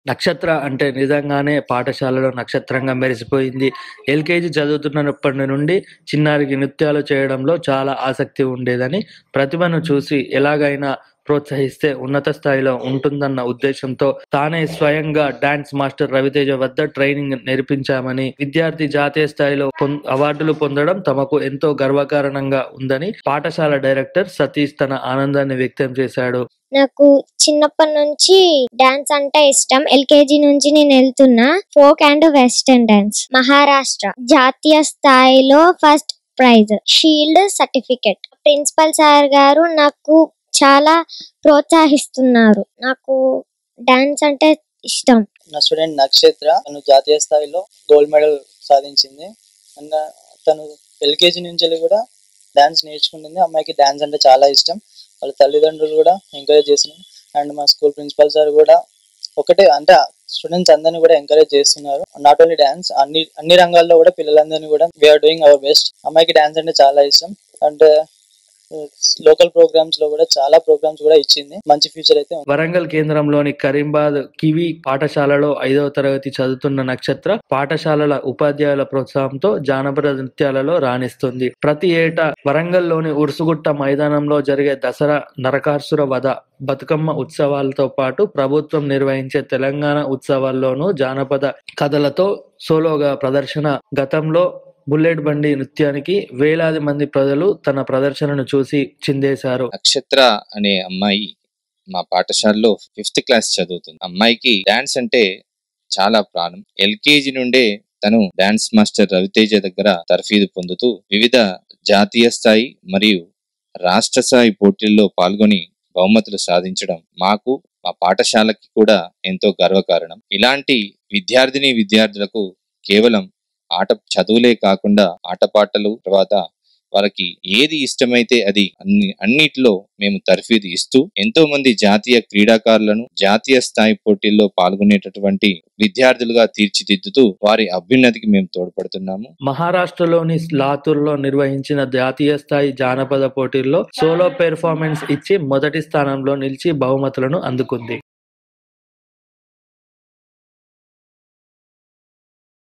నక్షత్ర అంటే నిజంగానే పాఠశాలలో నక్షత్రంగా మెరిసిపోయింది ఎల్కేజీ చదువుతున్నప్పటి నుండి చిన్నారికి నృత్యాలు చేయడంలో చాలా ఆసక్తి ఉండేదని ప్రతిభను చూసి ఎలాగైనా ప్రోత్సహిస్తే ఉన్నత స్థాయిలో ఉంటుందన్న ఉద్దేశంతో తానే స్వయంగా డాన్స్ మాస్టర్ రవితేజ వద్ద ట్రైనింగ్ నేర్పించామని విద్యార్థి జాతీయ స్థాయిలో పొం- అవార్డులు పొందడం తమకు ఎంతో గర్వకారణంగా ఉందని పాఠశాల డైరెక్టర్ సతీష్ తన ఆనందాన్ని వ్యక్తం చేశాడు నాకు చిన్నప్పటి నుంచి డాన్స్ అంటే ఇష్టం ఎల్కేజీ నుంచి నేను వెళ్తున్నా folk and western dance Maharashtra జాతీయ స్థాయిలో first prize shield certificate principal sir గారు నాకు చాలా ప్రోత్సహిస్తున్నారు నాకు డాన్స్ అంటే ఇష్టం నా స్టూడెంట్ నక్షత్ర తను జాతీయ స్థాయిలో గోల్డ్ మెడల్ సాధించింది అండ్ తను ఎల్కేజీ నుంచి కూడా డాన్స్ నేర్చుకుంటుంది అమ్మాయికి డాన్స్ అంటే చాలా ఇష్టం వాళ్ళ తల్లిదండ్రులు కూడా ఎంకరేజ్ చేస్తున్నారు అండ్ మా స్కూల్ ప్రిన్సిపల్ సార్ కూడా ఒకటే అంటే స్టూడెంట్స్ అందరినీ కూడా ఎంకరేజ్ చేస్తున్నారు నాట్ ఓన్లీ డాన్స్ అన్ని అన్ని రంగాల్లో కూడా పిల్లలందరినీ కూడా వీఆర్ డూయింగ్ అవర్ బెస్ట్ అమ్మాయికి డాన్స్ అంటే చాలా ఇష్టం అండ్ లోకల్ ప్రోగ్రామ్స్ లో కూడా చాలా ప్రోగ్రామ్స్ కూడా ఇచ్చింది మంచి ఫ్యూచర్ అయితే ఉంది. వరంగల్ కేంద్రంలోని కరీంబాద్ కివి పాఠశాలలో ఐదవ తరగతి చదువుతున్న నక్షత్ర పాఠశాలల ఉపాధ్యాయుల ప్రోత్సాహంతో జానపద నృత్యాలలో రాణిస్తుంది ప్రతి ఏటా వరంగల్లోని ఉరుసుగుట్ట మైదానంలో జరిగే దసరా నరకాసుర వధ బతుకమ్మ ఉత్సవాలతో పాటు ప్రభుత్వం నిర్వహించే తెలంగాణ ఉత్సవాల్లోనూ జానపద కథలతో సోలోగా ప్రదర్శన గతంలో బుల్లెట్ బండి నృత్యానికి వేలాది మంది ప్రజలు తన ప్రదర్శనను చూసి చిందేశారు నక్షత్ర అనే అమ్మాయి మా పాఠశాలలో ఫిఫ్త్ క్లాస్ చదువుతుంది అమ్మాయికి డాన్స్ అంటే చాలా ప్రాణం ఎల్కేజీ నుండే తను డాన్స్ మాస్టర్ రవితేజ దగ్గర తర్ఫీదు పొందుతూ వివిధ జాతీయ స్థాయి మరియు రాష్ట్ర స్థాయి పోటీల్లో పాల్గొని బహుమతులు సాధించడం మాకు మా పాఠశాలకి కూడా ఎంతో గర్వకారణం ఇలాంటి విద్యార్థిని విద్యార్థులకు కేవలం ఆట చదువులే కాకుండా ఆటపాటలు తర్వాత వారికి ఏది ఇష్టమైతే అది అన్ని అన్నిటిలో మేము తర్ఫీదు ఇస్తూ ఎంతో మంది జాతీయ క్రీడాకారులను జాతీయ స్థాయి పోటీల్లో పాల్గొనేటటువంటి విద్యార్థులుగా తీర్చిదిద్దుతూ వారి అభ్యున్నతికి మేము తోడ్పడుతున్నాము మహారాష్ట్రలోని లాతూర్లో నిర్వహించిన జాతీయ స్థాయి జానపద పోటీల్లో సోలో పెర్ఫార్మెన్స్ ఇచ్చి మొదటి స్థానంలో నిలిచి బహుమతులను అందుకుంది